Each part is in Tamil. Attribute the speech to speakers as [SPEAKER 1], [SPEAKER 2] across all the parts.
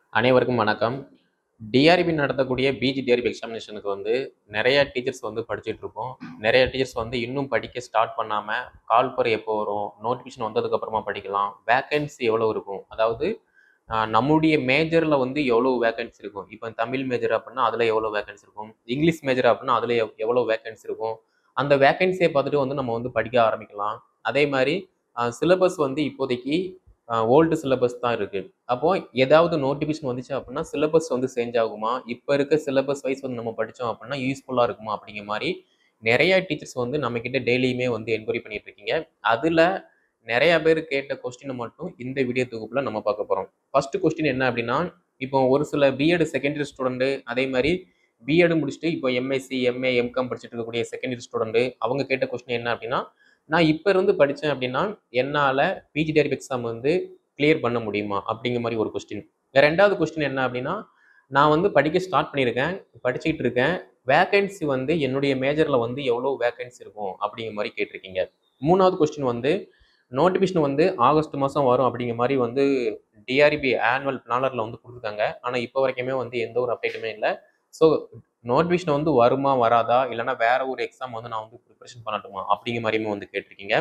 [SPEAKER 1] அனைவருக்கும் வணக்கம் டிஆர்பி நடத்தக்கூடிய பிஜி டிஆர்பி எக்ஸாமினேஷனுக்கு வந்து நிறைய டீச்சர்ஸ் வந்து படிச்சுட்டு இருக்கோம் நிறைய டீச்சர்ஸ் வந்து இன்னும் படிக்க ஸ்டார்ட் பண்ணாமல் கால் பர் எப்போ வரும் நோட்டிஃபிகேஷன் வந்ததுக்கு அப்புறமா படிக்கலாம் வேகன்சி எவ்வளோ இருக்கும் அதாவது ஆஹ், நம்முடைய மேஜரில் வந்து எவ்வளோ வேகன்சி இருக்கும் இப்போ தமிழ் மேஜர் அப்படின்னா அதில் எவ்வளோ வேகன்சி இருக்கும் இங்கிலீஷ் மேஜர் அப்படின்னா அதில் எவ்வளோ வேகன்சி இருக்கும் அந்த வேகன்சியை பார்த்துட்டு வந்து நம்ம வந்து படிக்க ஆரம்பிக்கலாம் அதே மாதிரி சிலபஸ் வந்து இப்போதைக்கு ஓல்டு சிலபஸ் தான் இருக்குது அப்போ ஏதாவது நோட்டிஃபிகேஷன் வந்துச்சு அப்படின்னா சிலபஸ் வந்து சேஞ்ச் ஆகுமா இப்போ இருக்க சிலபஸ் வைஸ் வந்து நம்ம படித்தோம் அப்படின்னா யூஸ்ஃபுல்லாக இருக்குமா அப்படிங்கிற மாதிரி நிறைய டீச்சர்ஸ் வந்து நம்மக்கிட்ட டெய்லியுமே வந்து என்கொயரி பண்ணிட்டு இருக்கீங்க அதில் நிறைய பேர் கேட்ட கொஸ்டினை மட்டும் இந்த வீடியோ தொகுப்பில் நம்ம பார்க்க போகிறோம் ஃபர்ஸ்ட் கொஸ்டின் என்ன அப்படின்னா இப்போ ஒரு சில பிஎட் செகண்டரி ஸ்டூடெண்ட்டு அதே மாதிரி பிஎட் முடிச்சுட்டு இப்போ எம்எஸ்சி எம்ஏ எம்காம் படிச்சுட்டு இருக்கக்கூடிய செகண்டரி ஸ்டூடெண்ட்டு அவங்க கேட்ட கொஸ்டின் என்ன அப்படின்னா நான் இப்போ இருந்து படித்தேன் அப்படின்னா என்னால் பிஜி டேரிப் எக்ஸாம் வந்து கிளியர் பண்ண முடியுமா அப்படிங்கிற மாதிரி ஒரு கொஸ்டின் ரெண்டாவது கொஸ்டின் என்ன அப்படின்னா நான் வந்து படிக்க ஸ்டார்ட் பண்ணியிருக்கேன் படிச்சுக்கிட்டு இருக்கேன் வேகன்சி வந்து என்னுடைய மேஜரில் வந்து எவ்வளோ வேகன்சி இருக்கும் அப்படிங்கிற மாதிரி கேட்டிருக்கீங்க மூணாவது கொஸ்டின் வந்து நோட்டிஃபிகேஷன் வந்து ஆகஸ்ட் மாதம் வரும் அப்படிங்கிற மாதிரி வந்து டிஆர்பி ஆனுவல் பிளானரில் வந்து கொடுத்துருக்காங்க ஆனால் இப்போ வரைக்குமே வந்து எந்த ஒரு அப்டேட்டுமே இல்லை ஸோ நோட்டிஃபிகேஷன் வந்து வருமா வராதா இல்லைன்னா வேற ஒரு எக்ஸாம் வந்து நான் வந்து ப்ரிப்பரேஷன் பண்ணட்டுமா அப்படிங்கிற மாதிரியுமே வந்து கேட்டிருக்கீங்க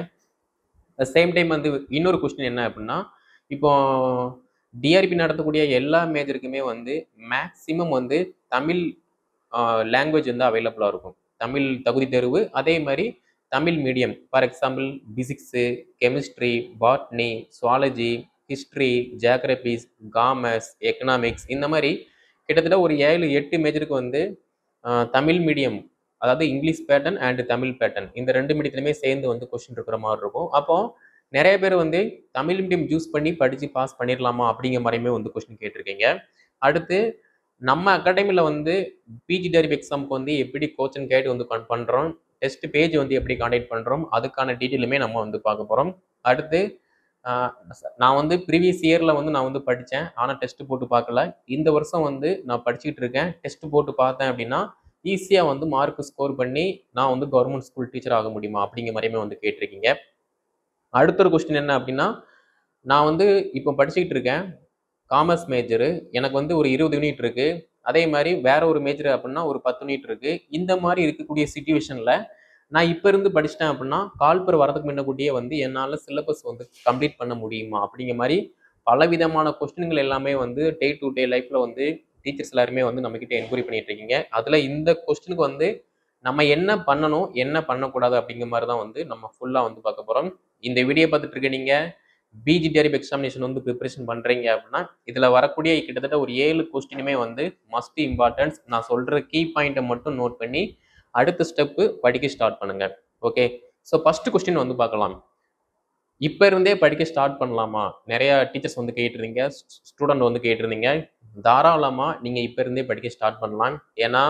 [SPEAKER 1] சேம் டைம் வந்து இன்னொரு கொஸ்டின் என்ன அப்படின்னா இப்போ டிஆர்பி நடத்தக்கூடிய எல்லா மேஜருக்குமே வந்து மேக்ஸிமம் வந்து தமிழ் லாங்குவேஜ் வந்து அவைலபிளாக இருக்கும் தமிழ் தகுதி தேர்வு அதே மாதிரி Tamil medium for example physics chemistry botany zoology history geographies commerce economics இந்த மாதிரி கிட்டத்தட்ட ஒரு ஏழு எட்டு மேஜருக்கு வந்து ஆஹ், தமிழ் மீடியம் அதாவது English pattern and Tamil pattern இந்த ரெண்டு மீடியத்துலையுமே சேர்ந்து வந்து கொஸ்டின் இருக்கிற மாதிரி இருக்கும் அப்போ நிறைய பேர் வந்து தமிழ் மீடியம் சூஸ் பண்ணி படித்து பாஸ் பண்ணிடலாமா அப்படிங்கிற மாதிரியுமே வந்து கொஸ்டின் கேட்டிருக்கீங்க அடுத்து நம்ம அகாடமியில் வந்து பிஜி டெரிப் எக்ஸாமுக்கு வந்து எப்படி கோச்சிங் கைடு வந்து பண் பண்ணுறோம் டெஸ்ட் பேஜ் வந்து எப்படி கான்டாக்ட் பண்ணுறோம் அதுக்கான டீட்டெயிலுமே நம்ம வந்து பார்க்க போகிறோம் அடுத்து ஆஹ், நான் வந்து ப்ரீவியஸ் இயரில் வந்து நான் வந்து படித்தேன் ஆனால் டெஸ்ட் போட்டு பார்க்கல இந்த வருஷம் வந்து நான் படிச்சுக்கிட்டு இருக்கேன் டெஸ்ட் போட்டு பார்த்தேன் அப்படின்னா ஈஸியாக வந்து மார்க் ஸ்கோர் பண்ணி நான் வந்து கவர்மெண்ட் ஸ்கூல் டீச்சர் ஆக முடியுமா அப்படிங்கிற மாதிரியுமே வந்து கேட்டிருக்கீங்க அடுத்த ஒரு கொஸ்டின் என்ன அப்படின்னா நான் வந்து இப்போ படிச்சுக்கிட்டு இருக்கேன் காமர்ஸ் மேஜரு எனக்கு வந்து ஒரு இருபது யூனிட் இருக்கு அதே மாதிரி வேற ஒரு மேஜர் அப்படின்னா ஒரு பத்து யூனிட் இருக்கு இந்த மாதிரி இருக்கக்கூடிய சுச்சுவேஷன்ல நான் இப்போ இருந்து படிச்சிட்டேன் அப்படின்னா கால்பர் வரதுக்கு முன்னக்கூட்டியே வந்து என்னால் சிலபஸ் வந்து கம்ப்ளீட் பண்ண முடியுமா அப்படிங்கிற மாதிரி பலவிதமான கொஸ்டின்கள் எல்லாமே வந்து டே டு டே லைஃப்ல வந்து டீச்சர்ஸ் எல்லாருமே வந்து நம்மக்கிட்ட என்கொயரி பண்ணிட்டு இருக்கீங்க அதில் இந்த கொஸ்டினுக்கு வந்து நம்ம என்ன பண்ணணும் என்ன பண்ணக்கூடாது அப்படிங்கிற மாதிரி தான் வந்து நம்ம ஃபுல்லாக வந்து பார்க்க போகிறோம் இந்த வீடியோ பார்த்துட்டு இருக்க நீங்கள் பிஜி டெரிப் எக்ஸாமினேஷன் வந்து ப்ரிப்பரேஷன் பண்ணுறீங்க அப்படின்னா இதில் வரக்கூடிய கிட்டத்தட்ட ஒரு ஏழு கொஸ்டினுமே வந்து மஸ்ட் இம்பார்ட்டன்ஸ் நான் சொல்கிற கீ பாயிண்ட்டை மட்டும் நோட் பண்ணி அடுத்த ஸ்டெப்பு படிக்க ஸ்டார்ட் பண்ணுங்க ஓகே ஸோ ஃபர்ஸ்ட் கொஸ்டின் வந்து பார்க்கலாம் இப்போ இருந்தே படிக்க ஸ்டார்ட் பண்ணலாமா நிறைய டீச்சர்ஸ் வந்து கேட்டிருந்தீங்க ஸ்டூடெண்ட் வந்து கேட்டிருந்தீங்க தாராளமாக நீங்கள் இப்போ இருந்தே படிக்க ஸ்டார்ட் பண்ணலாம் ஏன்னா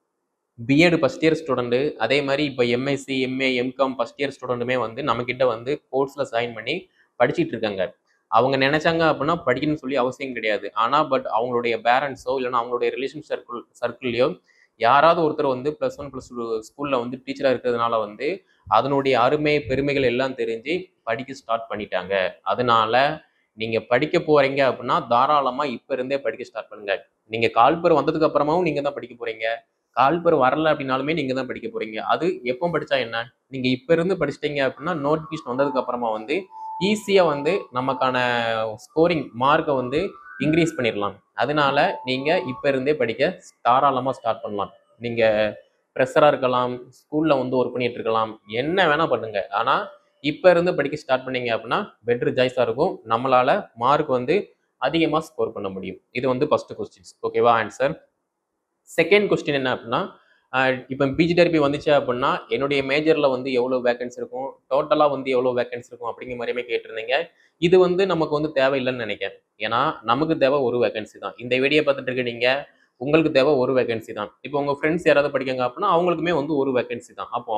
[SPEAKER 1] பிஎட் ஃபஸ்ட் இயர் ஸ்டூடெண்ட்டு அதே மாதிரி இப்போ MSc MA MCom first year ஸ்டூடெண்ட்டுமே வந்து நம்மக்கிட்ட வந்து கோர்ஸில் ஜாயின் பண்ணி படிச்சிட்டு இருக்காங்க அவங்க நினைச்சாங்க அப்படின்னா படிக்கணும்னு சொல்லி அவசியம் கிடையாது ஆனால் பட் அவங்களுடைய பேரண்ட்ஸோ இல்லைன்னா அவங்களுடைய ரிலேஷன் சர்க்கிள் சர்க்கிள்லையோ யாராவது ஒருத்தர் வந்து ப்ளஸ் ஒன் ப்ளஸ் டூ ஸ்கூலில் வந்து டீச்சராக இருக்கிறதுனால வந்து அதனுடைய அருமை பெருமைகள் எல்லாம் தெரிஞ்சு படிக்க ஸ்டார்ட் பண்ணிட்டாங்க அதனால நீங்கள் படிக்க போறீங்க அப்படின்னா தாராளமாக இப்போ இருந்தே படிக்க ஸ்டார்ட் பண்ணுங்க நீங்கள் கால்பர் வந்ததுக்கு அப்புறமாவும் நீங்கள் தான் படிக்க போறீங்க கால்பர் வரல அப்படின்னாலுமே நீங்கள் தான் படிக்க போறீங்க அது எப்போ படிச்சா என்ன நீங்கள் இப்போ இருந்து படிச்சிட்டீங்க அப்படின்னா நோட்டிஃபிகேஷன் வந்ததுக்கு அப்புறமா வந்து ஈஸியாக வந்து நமக்கான ஸ்கோரிங் மார்க்கை வந்து இன்க்ரீஸ் பண்ணிடலாம் அதனால நீங்கள் இப்போ இருந்தே படிக்க தாராளமாக ஸ்டார்ட் பண்ணலாம் நீங்கள் ப்ரெஷராக இருக்கலாம் ஸ்கூலில் வந்து ஒர்க் பண்ணிட்டு இருக்கலாம் என்ன வேணால் பண்ணுங்க ஆனால் இப்போ இருந்து படிக்க ஸ்டார்ட் பண்ணீங்க அப்படின்னா பெட்டர் ஜாய்ஸாக இருக்கும் நம்மளால் மார்க் வந்து அதிகமாக ஸ்கோர் பண்ண முடியும் இது வந்து ஃபஸ்ட்டு கொஸ்டின்ஸ் ஓகேவா ஆன்சர் செகண்ட் கொஸ்டின் என்ன அப்படின்னா ஆஹ் இப்போ பிஜி டெரபி வந்துச்சு அப்படின்னா என்னுடைய மேஜரில் வந்து எவ்வளோ வேகன்சி இருக்கும் டோட்டலாக வந்து எவ்வளோ வேகன்சி இருக்கும் அப்படிங்கிற மாதிரியுமே கேட்டிருந்தீங்க இது வந்து நமக்கு வந்து தேவையில்லைன்னு நினைக்கிறேன் ஏன்னா நமக்கு தேவை ஒரு வேகன்சி தான் இந்த வீடியோ பார்த்துட்டு இருக்க நீங்கள் உங்களுக்கு தேவை ஒரு வேகன்சி தான் இப்போ உங்கள் ஃப்ரெண்ட்ஸ் யாராவது படிக்காங்க அப்படின்னா அவங்களுக்குமே வந்து ஒரு வேகன்சி தான் அப்போ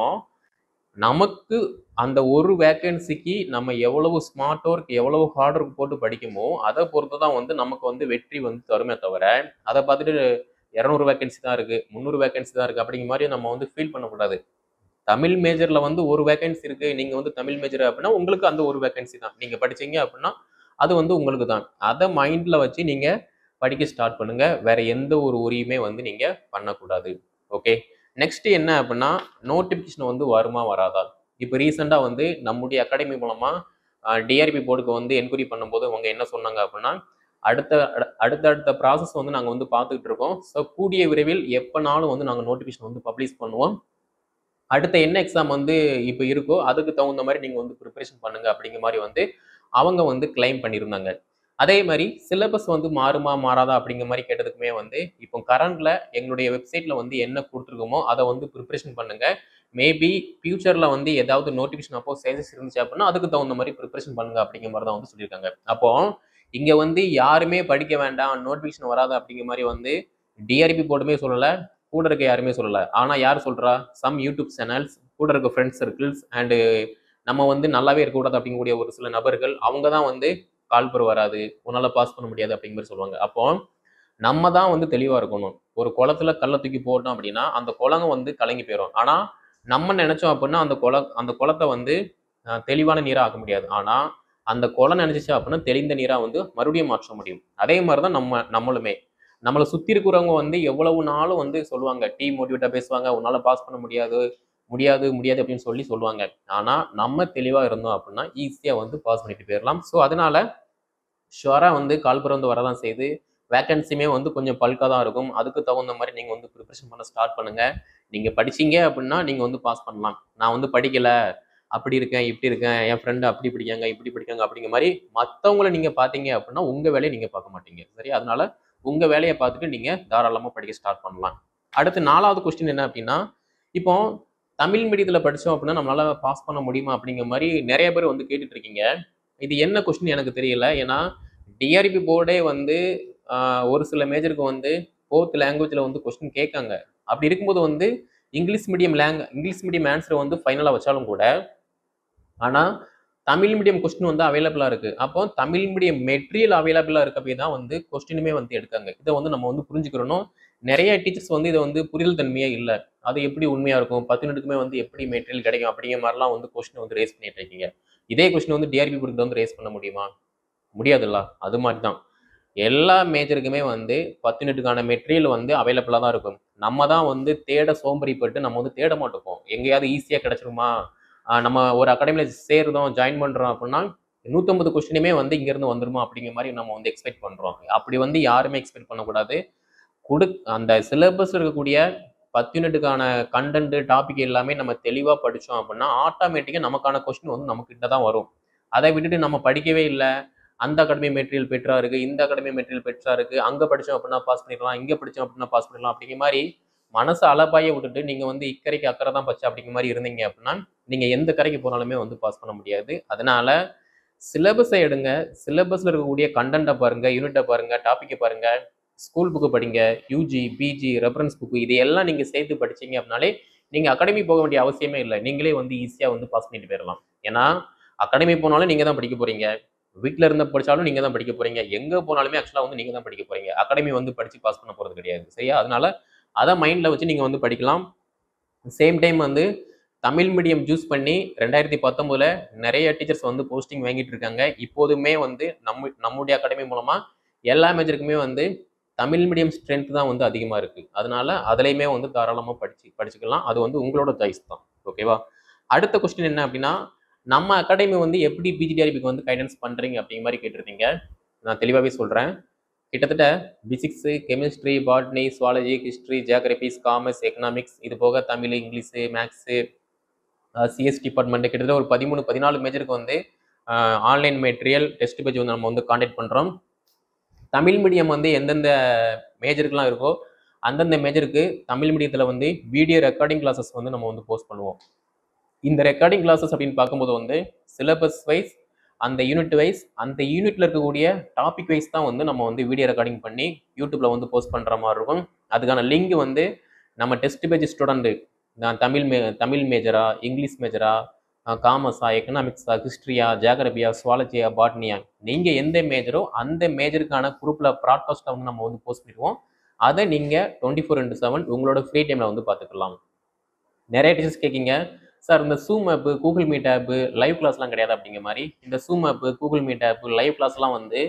[SPEAKER 1] நமக்கு அந்த ஒரு வேகன்சிக்கு நம்ம எவ்வளவு ஸ்மார்ட் ஒர்க் எவ்வளவு ஹார்ட் ஒர்க் போட்டு படிக்குமோ அதை பொறுத்து தான் வந்து நமக்கு வந்து வெற்றி வந்து தருமே தவிர அதை பார்த்துட்டு இரநூறு வேகன்சி தான் இருக்கு முந்நூறு வேகன்சி தான் இருக்கு அப்படிங்கிற மாதிரி நம்ம வந்து ஃபீல் பண்ணக்கூடாது தமிழ் மேஜர்ல வந்து ஒரு வேகன்சி இருக்கு நீங்க வந்து தமிழ் மேஜர் அப்படின்னா உங்களுக்கு அந்த ஒரு வேகன்சி தான் நீங்க படிச்சீங்க அப்படின்னா அது வந்து உங்களுக்கு தான் அதை மைண்ட்ல வச்சு நீங்க படிக்க ஸ்டார்ட் பண்ணுங்க வேற எந்த ஒரு உரியுமே வந்து நீங்க பண்ணக்கூடாது ஓகே நெக்ஸ்ட் என்ன அப்படின்னா நோட்டிஃபிகேஷன் வந்து வருமா வராதா இப்போ ரீசெண்டாக வந்து நம்முடைய அகாடமி மூலமா டிஆர்பி போர்டுக்கு வந்து என்கொயரி பண்ணும்போது அவங்க என்ன சொன்னாங்க அப்படின்னா அடுத்த அட- அடுத்தடுத்த ப்ராசஸ் வந்து நாங்கள் வந்து பார்த்துக்கிட்டு இருக்கோம் ஸோ கூடிய விரைவில் எப்போனாலும் வந்து நாங்கள் நோட்டிஃபிகேஷன் வந்து பப்ளிஷ் பண்ணுவோம் அடுத்த என்ன எக்ஸாம் வந்து இப்போ இருக்கோ அதுக்கு தகுந்த மாதிரி நீங்கள் வந்து ப்ரிப்பரேஷன் பண்ணுங்க அப்படிங்கிற மாதிரி வந்து அவங்க வந்து கிளைம் பண்ணியிருந்தாங்க அதே மாதிரி சிலபஸ் வந்து மாறுமா மாறாதா அப்படிங்கிற மாதிரி கேட்டதுக்குமே வந்து இப்போ கரண்ட்ல எங்களுடைய வெப்சைட்ல வந்து என்ன கொடுத்துருக்கோமோ அதை வந்து ப்ரிப்பரேஷன் பண்ணுங்க மேபி ஃபியூச்சர்ல வந்து ஏதாவது நோட்டிஃபிகேஷன் அப்போ சேஞ்சஸ் இருந்துச்சு அப்படின்னா அதுக்கு தகுந்த மாதிரி ப்ரிப்பரேஷன் பண்ணுங்க அப்படிங்கிற மாதிரி தான் வந்து சொல்லியிருக்காங்க அப்போ இங்க வந்து யாருமே படிக்க வேண்டாம் நோட்டிஃபிகேஷன் வராது அப்படிங்கிற மாதிரி வந்து டிஆர்பி போர்டுமே சொல்லல கூட இருக்க யாருமே சொல்லல ஆனா யார் சொல்றா சம் யூடியூப் சேனல்ஸ் கூட இருக்க ஃப்ரெண்ட்ஸ் சர்க்கிள்ஸ் அண்டு நம்ம வந்து நல்லாவே இருக்கக்கூடாது அப்படிங்கக்கூடிய ஒரு சில நபர்கள் அவங்க தான் வந்து கால்பர் வராது உன்னால பாஸ் பண்ண முடியாது அப்படிங்கிற மாதிரி சொல்லுவாங்க அப்போ நம்ம தான் வந்து தெளிவா இருக்கணும் ஒரு குளத்துல கல்லை தூக்கி போட்டோம் அப்படின்னா அந்த குளங்க வந்து கலங்கி போயிடும் ஆனா நம்ம நினைச்சோம் அப்படின்னா அந்த குள அந்த குளத்தை வந்து அஹ், தெளிவான நீரா ஆக்க முடியாது ஆனா அந்த குளம் நினைச்சிச்சு அப்படின்னா தெளிந்த நீரா வந்து மறுபடியும் மாற்ற முடியும் அதே மாதிரி தான் நம்ம நம்மளுமே நம்மளை சுத்தி இருக்கிறவங்க வந்து எவ்வளவு நாளும் வந்து சொல்லுவாங்க டீ மோட்டிவேட்டா பேசுவாங்க உன்னால பாஸ் பண்ண முடியாது முடியாது முடியாது அப்படின்னு சொல்லி சொல்லுவாங்க ஆனா நம்ம தெளிவா இருந்தோம் அப்படின்னா ஈஸியா வந்து பாஸ் பண்ணிட்டு போயிடலாம் ஸோ அதனால ஷுவரா வந்து கால்புரம் வந்து வரதான் செய்யுது வேக்கன்சியுமே வந்து கொஞ்சம் பல்காக தான் இருக்கும் அதுக்கு தகுந்த மாதிரி நீங்க வந்து ப்ரிப்பரேஷன் பண்ண ஸ்டார்ட் பண்ணுங்க நீங்க படிச்சீங்க அப்படின்னா நீங்க வந்து பாஸ் பண்ணலாம் நான் வந்து படிக்கல அப்படி இருக்கேன் இப்படி இருக்கேன் என் ஃப்ரெண்டு அப்படி படிக்காங்க இப்படி படிக்காங்க அப்படிங்கிற மாதிரி மற்றவங்கள நீங்க பார்த்தீங்க அப்படின்னா உங்க வேலையை நீங்க பார்க்க மாட்டீங்க சரி அதனால உங்க வேலையை பார்த்துட்டு நீங்க தாராளமா படிக்க ஸ்டார்ட் பண்ணலாம் அடுத்து நாலாவது கொஸ்டின் என்ன அப்படின்னா இப்போ தமிழ் மீடியத்தில் படித்தோம் அப்படின்னா நம்மளால பாஸ் பண்ண முடியுமா அப்படிங்கிற மாதிரி நிறைய பேர் வந்து கேட்டுட்டு இருக்கீங்க இது என்ன கொஸ்டின் எனக்கு தெரியல ஏன்னா டிஆர்பி போர்டே வந்து ஆஹ், ஒரு சில மேஜருக்கு வந்து ஃபோர்த் லாங்குவேஜில் வந்து கொஸ்டின் கேட்காங்க அப்படி இருக்கும்போது வந்து இங்கிலீஷ் மீடியம் லேங் இங்கிலீஷ் மீடியம் ஆன்சரை வந்து ஃபைனலாக வச்சாலும் கூட ஆனால் தமிழ் மீடியம் கொஸ்டின் வந்து அவைலபிளாக இருக்கு அப்போ தமிழ் மீடியம் மெட்டீரியல் அவைலபிளாக இருக்கப்பே தான் வந்து கொஸ்டினுமே வந்து எடுக்காங்க இதை வந்து நம்ம வந்து புரிஞ்சுக்கிறணும் நிறைய டீச்சர்ஸ் வந்து இதை வந்து புரிதல் தன்மையே இல்லை அது எப்படி உண்மையா இருக்கும் பத்து மினிட்டுக்குமே வந்து எப்படி மெட்டீரியல் கிடைக்கும் அப்படிங்கிற மாதிரிலாம் வந்து கொஸ்டின் வந்து ரேஸ் பண்ணிட்டு இருக்கீங்க இதே கொஸ்டின் வந்து டிஆர்பி கொடுத்து வந்து ரேஸ் பண்ண முடியுமா முடியாதுல்ல அது மாதிரி தான் எல்லா மேஜருக்குமே வந்து பத்து மினிட்டுக்கான மெட்டீரியல் வந்து அவைலபிளாக தான் இருக்கும் நம்ம தான் வந்து தேட சோம்பரிப்பட்டு நம்ம வந்து தேட மாட்டோம் எங்கேயாவது ஈஸியாக கிடைச்சிருமா ஆஹ் நம்ம ஒரு அகாடமியில் சேர்றோம் ஜாயின் பண்ணுறோம் அப்படின்னா நூற்றம்பது கொஸ்டினுமே வந்து இங்கேருந்து வந்துருமா அப்படிங்கிற மாதிரி நம்ம வந்து எக்ஸ்பெக்ட் பண்ணுறோம் அப்படி வந்து யாருமே எக்ஸ்பெக்ட் பண்ணக்கூடாது கொடு அந்த சிலபஸ் இருக்கக்கூடிய பத்து யூனிட்டுக்கான கண்டென்ட் டாபிக் எல்லாமே நம்ம தெளிவாக படித்தோம் அப்படின்னா ஆட்டோமேட்டிக்காக நமக்கான கொஸ்டின் வந்து நமக்கிட்ட தான் வரும் அதை விட்டுட்டு நம்ம படிக்கவே இல்லை அந்த அகாடமி மெட்டீரியல் பெற்றா இருக்கு இந்த அகாடமி மெட்டீரியல் பெற்றா இருக்கு அங்க படிச்சோம் அப்படின்னா பாஸ் பண்ணிடலாம் இங்க படிச்சோம் அப்படின்னா பாஸ் பண்ணிடலாம் அப்படிங்கிற மாதிரி மனசு அலபாய விட்டுட்டு நீங்க வந்து இக்கரைக்கு அக்கறை தான் பச்சை அப்படிங்கிற மாதிரி இருந்தீங்க அப்படின்னா நீங்க எந்த கரைக்கு போனாலுமே வந்து பாஸ் பண்ண முடியாது அதனால சிலபஸை எடுங்க சிலபஸ்ல இருக்கக்கூடிய கண்டென்ட்டை பாருங்க யூனிட்டை பாருங்க டாப்பிக்கை பாருங்க ஸ்கூல் புக்கு படிங்க யூஜி பிஜி ரெஃபரன்ஸ் புக்கு இது எல்லாம் நீங்க சேர்த்து படிச்சீங்க அப்படின்னாலே நீங்க அகாடமி போக வேண்டிய அவசியமே இல்லை நீங்களே வந்து ஈஸியா வந்து பாஸ் பண்ணிட்டு போயிடலாம் ஏன்னா அகாடமி போனாலும் நீங்க தான் படிக்க போறீங்க வீட்டில் இருந்து படிச்சாலும் நீங்க தான் படிக்க போறீங்க எங்க போனாலுமே ஆக்சுவலா வந்து நீங்க தான் படிக்க போறீங்க அகாடமி வந்து படிச்சு பாஸ் பண்ண போறது கிடையாது சரியா அதனால அதை மைண்ட்ல வச்சு நீங்க வந்து படிக்கலாம் சேம் டைம் வந்து தமிழ் மீடியம் சூஸ் பண்ணி ரெண்டாயிரத்தி பத்தொன்பதுல நிறைய டீச்சர்ஸ் வந்து போஸ்டிங் வாங்கிட்டு இருக்காங்க இப்போதுமே வந்து நம்ம நம்முடைய அகாடமி மூலமா எல்லா மேஜருக்குமே வந்து தமிழ் மீடியம் ஸ்ட்ரென்த் தான் வந்து அதிகமாக இருக்கு அதனால அதுலேயுமே வந்து தாராளமாக படிச்சு படிச்சுக்கலாம் அது வந்து உங்களோட சாய்ஸ் தான் ஓகேவா அடுத்த கொஸ்டின் என்ன அப்படின்னா நம்ம அகாடமி வந்து எப்படி பிஜிடிஆர்பிக்கு வந்து கைடன்ஸ் பண்றீங்க அப்படிங்கிற மாதிரி கேட்டிருந்தீங்க நான் தெளிவாகவே சொல்கிறேன் கிட்டத்தட்ட physics chemistry botany zoology history geographies commerce economics இது போக Tamil English maths CS department கிட்டத்தட்ட ஒரு பதிமூணு பதினாலு மேஜருக்கு வந்து ஆன்லைன் மெட்டீரியல் டெஸ்ட் பேஜ் வந்து நம்ம வந்து காண்டாக்ட் பண்ணுறோம் தமிழ் மீடியம் வந்து எந்தெந்த மேஜருக்குலாம் இருக்கோ அந்தந்த மேஜருக்கு தமிழ் மீடியத்தில் வந்து வீடியோ ரெக்கார்டிங் கிளாஸஸ் வந்து நம்ம வந்து போஸ்ட் பண்ணுவோம் இந்த ரெக்கார்டிங் கிளாஸஸ் அப்படின்னு பார்க்கும்போது வந்து சிலபஸ் வைஸ் அந்த யூனிட் வைஸ் அந்த யூனிட்ல இருக்கக்கூடிய டாபிக் வைஸ் தான் வந்து நம்ம வந்து வீடியோ ரெக்கார்டிங் பண்ணி யூடியூப்ல வந்து போஸ்ட் பண்ற மாதிரி இருக்கும் அதுக்கான லிங்க் வந்து நம்ம டெஸ்ட் பேஜ் ஸ்டூடெண்ட் நான் தமிழ் மே தமிழ் மேஜரா இங்கிலீஷ் மேஜரா காமர்ஸா எக்கனாமிக்ஸா ஹிஸ்ட்ரியா ஜியாகிரபியா சுவாலஜியா பாட்னியா நீங்க எந்த மேஜரோ அந்த மேஜருக்கான குரூப்ல ப்ராட்காஸ்ட்டை வந்து நம்ம வந்து போஸ்ட் பண்ணிடுவோம் அதை நீங்க டுவெண்ட்டி ஃபோர் இன்ட்டு செவன் உங்களோட ஃப்ரீ டைம்ல வந்து பார்த்துக்கலாம் நிறைய டீச்சர்ஸ் கேட்கீங்க சார் இந்த Zoom app Google Meet app live கிளாஸ்லாம் கிடையாது அப்படிங்கிற மாதிரி இந்த Zoom app Google Meet app live கிளாஸ்லாம் வந்து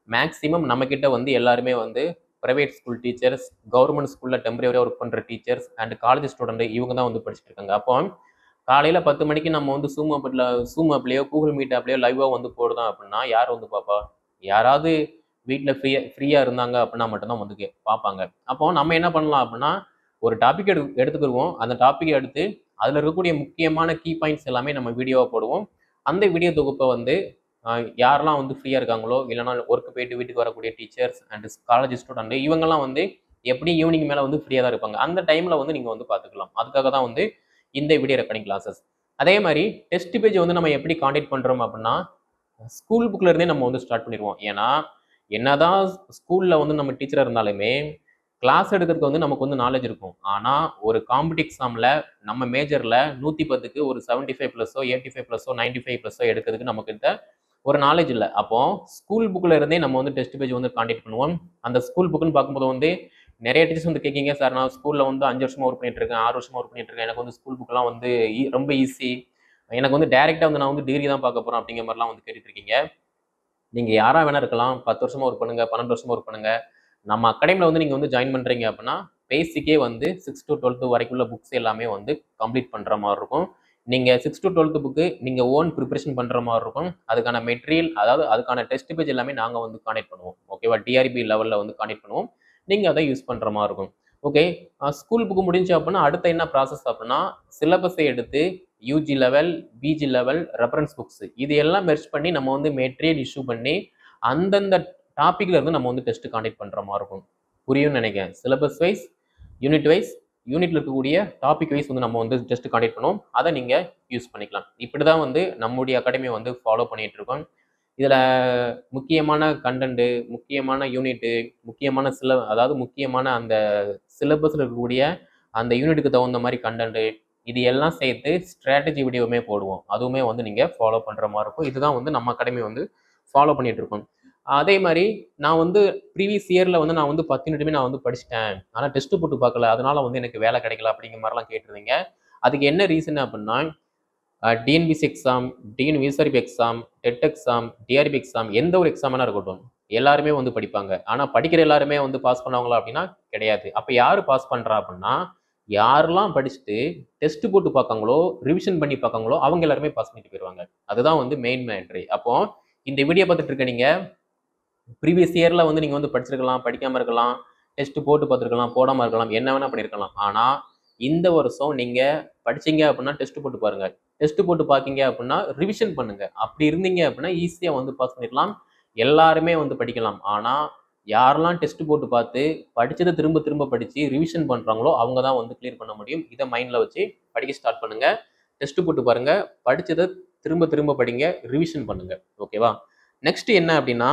[SPEAKER 1] மேக்ஸிமம் நம்மக்கிட்ட வந்து எல்லாருமே வந்து ப்ரைவேட் ஸ்கூல் டீச்சர்ஸ் கவர்மெண்ட் ஸ்கூலில் டெம்பரரியாக ஒர்க் பண்ணுற டீச்சர்ஸ் அண்ட் காலேஜ் ஸ்டூடெண்ட் இவங்க தான் வந்து படிச்சுட்டு இருக்காங்க அப்போ காலையில் பத்து மணிக்கு நம்ம வந்து சூம் அப்பில் சூம் ஆப்லேயோ கூகுள் மீட் ஆப்லேயோ லைவாக வந்து போடுறோம் அப்படின்னா யார் வந்து பார்ப்பா யாராவது வீட்டில் ஃப்ரீயாக ஃப்ரீயாக இருந்தாங்க அப்படின்னா மட்டும்தான் வந்து கே- பார்ப்பாங்க அப்போ நம்ம என்ன பண்ணலாம் அப்படின்னா ஒரு டாபிக் எடு எடுத்துக்கிடுவோம் அந்த டாப்பிக்கை எடுத்து அதில் இருக்கக்கூடிய முக்கியமான கீ பாயிண்ட்ஸ் எல்லாமே நம்ம வீடியோவாக போடுவோம் அந்த வீடியோ தொகுப்பை வந்து ஆஹ், யாரெல்லாம் வந்து ஃப்ரீயாக இருக்காங்களோ இல்லைனா ஒர்க் போயிட்டு வீட்டுக்கு வரக்கூடிய டீச்சர்ஸ் அண்ட் காலேஜ் ஸ்டூடெண்ட் இவங்கெல்லாம் வந்து எப்படி ஈவினிங் மேலே வந்து ஃப்ரீயாக தான் இருப்பாங்க அந்த டைமில் வந்து நீங்கள் வந்து பார்த்துக்கலாம் அதுக்காக தான் வந்து இந்த வீடியோ ரெக்கார்டிங் கிளாஸஸ் அதே மாதிரி டெஸ்ட் பேஜ் வந்து நம்ம எப்படி காண்டாக்ட் பண்ணுறோம் அப்படின்னா ஸ்கூல் புக்கில் இருந்தே நம்ம வந்து ஸ்டார்ட் பண்ணிடுவோம் ஏன்னா என்னதான் ஸ்கூலில் வந்து நம்ம டீச்சராக இருந்தாலுமே கிளாஸ் எடுக்கிறதுக்கு வந்து நமக்கு வந்து நாலேஜ் இருக்கும் ஆனால் ஒரு காம்படி எக்ஸாமில் நம்ம மேஜரில் நூற்றி பத்துக்கு ஒரு செவன்ட்டி ஃபைவ் ப்ளஸோ எயிட்டி ஃபைவ் ப்ளஸோ நைன்ட்டி ஃபைவ் ப்ளஸோ எடுக்கிறதுக்கு நமக்கிட்ட ஒரு நாலேஜ் இல்லை அப்போ ஸ்கூல் புக்கில் இருந்தே நம்ம வந்து டெஸ்ட் பேஜ் வந்து காண்டாக்ட் பண்ணுவோம் அந்த ஸ்கூல் புக்குன்னு பார்க்கும்போது வந்து நிறைய டீச்சர்ஸ் வந்து கேட்கீங்க சார் நான் ஸ்கூலில் வந்து அஞ்சு வருஷமா ஒர்க் பண்ணிட்டு இருக்கேன் ஆறு வருஷமா ஒர்க் பண்ணிட்டு இருக்கேன் எனக்கு வந்து ஸ்கூல் புக்கெலாம் வந்து ஈ- ரொம்ப ஈஸி எனக்கு வந்து டேரெக்டாக வந்து நான் வந்து டிகிரி தான் பார்க்க போகிறேன் அப்படிங்கிற மாதிரிலாம் வந்து கேட்டுட்டு இருக்கீங்க நீங்கள் யாராக வேணா இருக்கலாம் பத்து வருஷமா ஒர்க் பண்ணுங்க பன்னெண்டு வருஷமா ஒர்க் பண்ணுங்க நம்ம அகாடமியில் வந்து நீங்கள் வந்து ஜாயின் பண்ணுறீங்க அப்படின்னா பேசிக்கே வந்து சிக்ஸ் டு டுவெல்த்து வரைக்குள்ள புக்ஸ் எல்லாமே வந்து கம்ப்ளீட் பண்ணுற மாதிரி இருக்கும் நீங்கள் சிக்ஸ் டு டுவெல்த்து புக்கு நீங்கள் ஓன் ப்ரிப்பரேஷன் பண்ணுற மாதிரி இருக்கும் அதுக்கான மெட்டீரியல் அதாவது அதுக்கான டெஸ்ட் பேஜ் எல்லாமே நாங்கள் வந்து காண்டக்ட் பண்ணுவோம் ஓகேவா டிஆர்பி லெவலில் வந்து காண்டக்ட் பண்ணுவோம் நீங்கள் அதை யூஸ் பண்ணுற மாதிரி இருக்கும் ஓகே ஸ்கூல் புக்கு முடிஞ்சு அப்படின்னா அடுத்த என்ன ப்ராசஸ் அப்படின்னா சிலபஸை எடுத்து UG level PG level reference books இது எல்லாம் மெர்ச் பண்ணி நம்ம வந்து மெட்டீரியல் இஷ்யூ பண்ணி அந்தந்த டாப்பிக்ல இருந்து நம்ம வந்து டெஸ்ட் காண்டக்ட் பண்ணுற மாதிரி இருக்கும் புரியும்னு நினைக்கிறேன் சிலபஸ் வைஸ் யூனிட் வைஸ் யூனிட்ல இருக்கக்கூடிய டாபிக் வைஸ் வந்து நம்ம வந்து ஜஸ்ட் காண்டக்ட் பண்ணுவோம் அதை நீங்கள் யூஸ் பண்ணிக்கலாம் இப்படி தான் வந்து நம்முடைய அகாடமியை வந்து ஃபாலோ பண்ணிட்டு இருக்கோம் இதில் முக்கியமான கண்டென்ட்டு முக்கியமான யூனிட்டு முக்கியமான சில அதாவது முக்கியமான அந்த சிலபஸில் இருக்கக்கூடிய அந்த யூனிட்டுக்கு தகுந்த மாதிரி கண்டென்ட்டு இது எல்லாம் சேர்த்து ஸ்ட்ராட்டஜி வீடியோவுமே போடுவோம் அதுவுமே வந்து நீங்கள் ஃபாலோ பண்ணுற மாதிரி இருக்கும் இதுதான் வந்து நம்ம அகாடமி வந்து ஃபாலோ பண்ணிட்டு இருக்கோம் அதே மாதிரி நான் வந்து ப்ரீவியஸ் இயரில் வந்து நான் வந்து பத்து யூனிட்டுமே நான் வந்து படிச்சிட்டேன் ஆனால் டெஸ்ட் போட்டு பார்க்கல அதனால வந்து எனக்கு வேலை கிடைக்கல அப்படிங்கிற மாதிரிலாம் கேட்டிருந்தீங்க அதுக்கு என்ன ரீசன் அப்படின்னா டிஎன்பிசி எக்ஸாம் டிஎன் விசாரிப் exam TET exam TRB exam எந்த ஒரு எக்ஸாம்னா இருக்கட்டும் எல்லாருமே வந்து படிப்பாங்க ஆனால் படிக்கிற எல்லாருமே வந்து பாஸ் பண்ணவங்களா அப்படின்னா கிடையாது அப்போ யார் பாஸ் பண்ணுறா அப்படின்னா யாரெல்லாம் படிச்சுட்டு டெஸ்ட் போட்டு பார்க்காங்களோ ரிவிஷன் பண்ணி பார்க்காங்களோ அவங்க எல்லாருமே பாஸ் பண்ணிட்டு போயிடுவாங்க அதுதான் வந்து மெயின் மேட்ரி அப்போ இந்த வீடியோ பார்த்துட்டு இருக்க நீங்க ப்ரீவியஸ் இயர்ல வந்து நீங்க வந்து படிச்சிருக்கலாம் படிக்காம இருக்கலாம் டெஸ்ட் போட்டு பார்த்துருக்கலாம் போடாம இருக்கலாம் என்ன வேணா பண்ணிருக்கலாம் ஆனா இந்த வருஷம் நீங்க படிச்சீங்க அப்படின்னா டெஸ்ட் போட்டு பாருங்க டெஸ்ட் போட்டு பாக்கீங்க அப்படின்னா ரிவிஷன் பண்ணுங்க அப்படி இருந்தீங்க அப்படின்னா ஈஸியா வந்து பாஸ் பண்ணிடலாம் எல்லாருமே வந்து படிக்கலாம் ஆனா யாரெல்லாம் டெஸ்ட் போட்டு பார்த்து படிச்சதை திரும்ப திரும்ப படிச்சு ரிவிஷன் பண்றாங்களோ அவங்க தான் வந்து கிளியர் பண்ண முடியும் இதை மைண்ட்ல வச்சு படிக்க ஸ்டார்ட் பண்ணுங்க டெஸ்ட் போட்டு பாருங்க படிச்சதை திரும்ப திரும்ப படிங்க ரிவிஷன் பண்ணுங்க ஓகேவா நெக்ஸ்ட் என்ன அப்படின்னா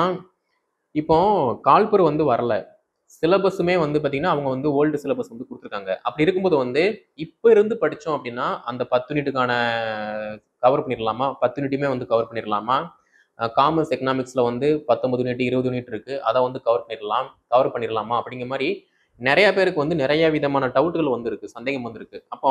[SPEAKER 1] இப்போ கால்பர் வந்து வரல சிலபஸுமே வந்து பார்த்தீங்கன்னா அவங்க வந்து ஓல்டு சிலபஸ் வந்து கொடுத்துருக்காங்க அப்படி இருக்கும்போது வந்து இப்போ இருந்து படித்தோம் அப்படின்னா அந்த பத்து யூனிட்டுக்கான கவர் பண்ணிடலாமா பத்து யூனிட்டுமே வந்து கவர் பண்ணிடலாமா காமர்ஸ் எக்கனாமிக்ஸில் வந்து பத்தொன்பது யூனிட் இருபது யூனிட் இருக்குது அதை வந்து கவர் பண்ணிடலாம் கவர் பண்ணிடலாமா அப்படிங்கிற மாதிரி நிறைய பேருக்கு வந்து நிறைய விதமான டவுட்டுகள் வந்திருக்கு சந்தேகம் வந்திருக்கு அப்போ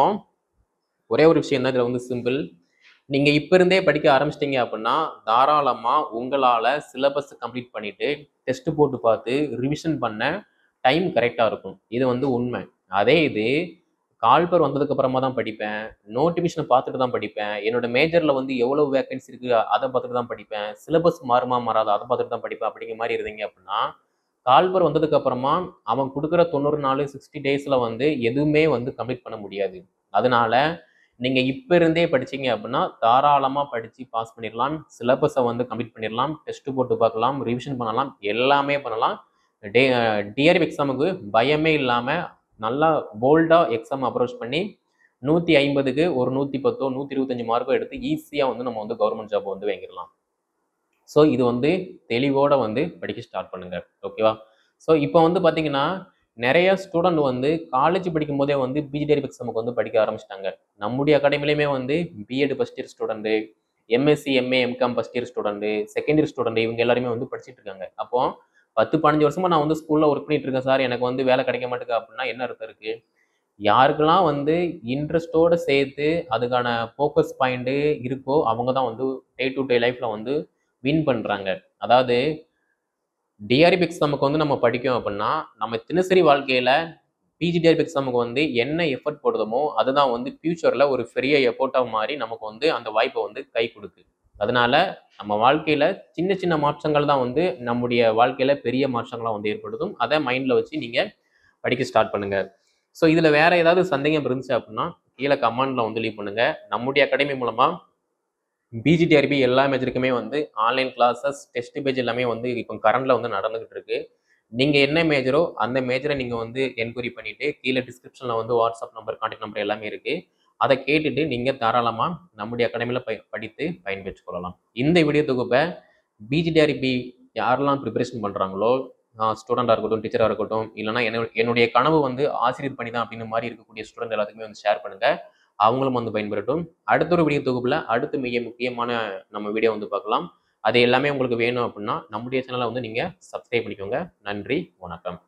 [SPEAKER 1] ஒரே ஒரு விஷயம் தான் இதில் வந்து சிம்பிள் நீங்கள் இப்போ இருந்தே படிக்க ஆரம்பிச்சிட்டீங்க அப்படின்னா தாராளமாக உங்களால் சிலபஸ் கம்ப்ளீட் பண்ணிவிட்டு டெஸ்ட் போட்டு பார்த்து ரிவிஷன் பண்ண டைம் கரெக்டாக இருக்கும் இது வந்து உண்மை அதே இது கால்பர் வந்ததுக்கு அப்புறமா தான் படிப்பேன் நோட்டிஃபிகேஷனை பார்த்துட்டு தான் படிப்பேன் என்னோட மேஜரில் வந்து எவ்வளோ வேகன்சி இருக்குது அதை பார்த்துட்டு தான் படிப்பேன் சிலபஸ் மாறுமா மாறாதா அதை பார்த்துட்டு தான் படிப்பேன் அப்படிங்கிற மாதிரி இருந்தீங்க அப்படின்னா கால்பர் வந்ததுக்கு அப்புறமா அவன் கொடுக்குற தொண்ணூறு நாலு சிக்ஸ்டி டேஸில் வந்து எதுவுமே வந்து கம்ப்ளீட் பண்ண முடியாது அதனால நீங்க இப்ப இருந்தே படிச்சீங்க அப்படின்னா தாராளமா படிச்சு பாஸ் பண்ணிடலாம் சிலபஸை வந்து கம்ப்ளீட் பண்ணிடலாம் டெஸ்ட் போட்டு பார்க்கலாம் ரிவிஷன் பண்ணலாம் எல்லாமே பண்ணலாம் டே டிஆர்பி எக்ஸாமுக்கு பயமே இல்லாம நல்லா போல்டா எக்ஸாம் அப்ரோச் பண்ணி நூத்தி ஐம்பதுக்கு ஒரு நூத்தி பத்தோ நூத்தி இருபத்தஞ்சு மார்க்கோ எடுத்து ஈஸியா வந்து நம்ம வந்து கவர்மெண்ட் ஜாப் வந்து வாங்கிடலாம் ஸோ இது வந்து தெளிவோட வந்து படிக்க ஸ்டார்ட் பண்ணுங்க ஓகேவா ஸோ இப்போ வந்து பாத்தீங்கன்னா நிறைய ஸ்டூடெண்ட் வந்து காலேஜ் படிக்கும் போதே வந்து பிஜிடிஆர்பி எக்ஸாமுக்கு வந்து படிக்க ஆரம்பிச்சிட்டாங்க நம்முடைய அகாடமிலையுமே வந்து BEd first year student MSc MA MCom first year student second year student இவங்க எல்லாருமே வந்து படிச்சிட்டு இருக்காங்க அப்போ பத்து பதினஞ்சு வருஷமா நான் வந்து ஸ்கூல்ல ஒர்க் பண்ணிட்டு இருக்கேன் சார் எனக்கு வந்து வேலை கிடைக்க மாட்டேங்குது அப்படின்னா என்ன அர்த்தம் இருக்கு யாருக்கெல்லாம் வந்து இன்ட்ரெஸ்டோட சேர்த்து அதுக்கான ஃபோக்கஸ் பாயிண்ட் இருக்கோ அவங்க தான் வந்து டே டு டே லைஃப்ல வந்து வின் பண்றாங்க அதாவது டிஆர்பி எக்ஸாமுக்கு வந்து நம்ம படிக்கோம் அப்படின்னா நம்ம தினசரி வாழ்க்கையில பிஜிடிஆர்பி எக்ஸாமுக்கு வந்து என்ன எஃபர்ட் போடுறோமோ அதுதான் வந்து ஃபியூச்சர்ல ஒரு பெரிய எஃபோர்ட்டாக மாறி நமக்கு வந்து அந்த வாய்ப்பை வந்து கை கொடுக்கு அதனால நம்ம வாழ்க்கையில சின்ன சின்ன மாற்றங்கள் தான் வந்து நம்முடைய வாழ்க்கையில பெரிய மாற்றங்களா வந்து ஏற்படுத்தும் அதை மைண்ட்ல வச்சு நீங்க படிக்க ஸ்டார்ட் பண்ணுங்க ஸோ இதுல வேற ஏதாவது சந்தேகம் இருந்துச்சு அப்படின்னா கீழே கமெண்ட்ல வந்து லீவ் பண்ணுங்க நம்முடைய அகாடமி மூலமா பிஜிடிஆர்பி எல்லா மேஜருக்குமே வந்து ஆன்லைன் கிளாஸஸ் டெஸ்ட் பேஜ் எல்லாமே வந்து இப்போ கரண்ட்ல வந்து நடந்துகிட்டு இருக்கு நீங்க என்ன மேஜரோ அந்த மேஜரை நீங்க வந்து என்கொயரி பண்ணிட்டு கீழே டிஸ்கிரிப்ஷன்ல வந்து வாட்ஸ்அப் நம்பர் கான்டாக்ட் நம்பர் எல்லாமே இருக்கு அதை கேட்டுட்டு நீங்க தாராளமா நம்முடைய அகாடமியில ப படித்து பயன்பெற்றுக் கொள்ளலாம் இந்த வீடியோ தொகுப்பை பிஜிடிஆர்பி யாரெல்லாம் ப்ரிப்பரேஷன் பண்றாங்களோ ஸ்டூடெண்டாக இருக்கட்டும் டீச்சராக இருக்கட்டும் இல்லைனா என்ன என்னுடைய கனவு வந்து ஆசிரியர் பணி தான் அப்படின்னு மாதிரி இருக்கக்கூடிய ஸ்டூடெண்ட் எல்லாத்துக்குமே வந்து ஷேர் பண்ணுங்க அவங்களும் வந்து பயன்பெறட்டும் அடுத்த ஒரு வீடியோ தொகுப்புல அடுத்து மிக முக்கியமான நம்ம வீடியோ வந்து பார்க்கலாம் அது எல்லாமே உங்களுக்கு வேணும் அப்படின்னா நம்முடைய சேனலை வந்து நீங்க சப்ஸ்கிரைப் பண்ணிக்கோங்க நன்றி வணக்கம்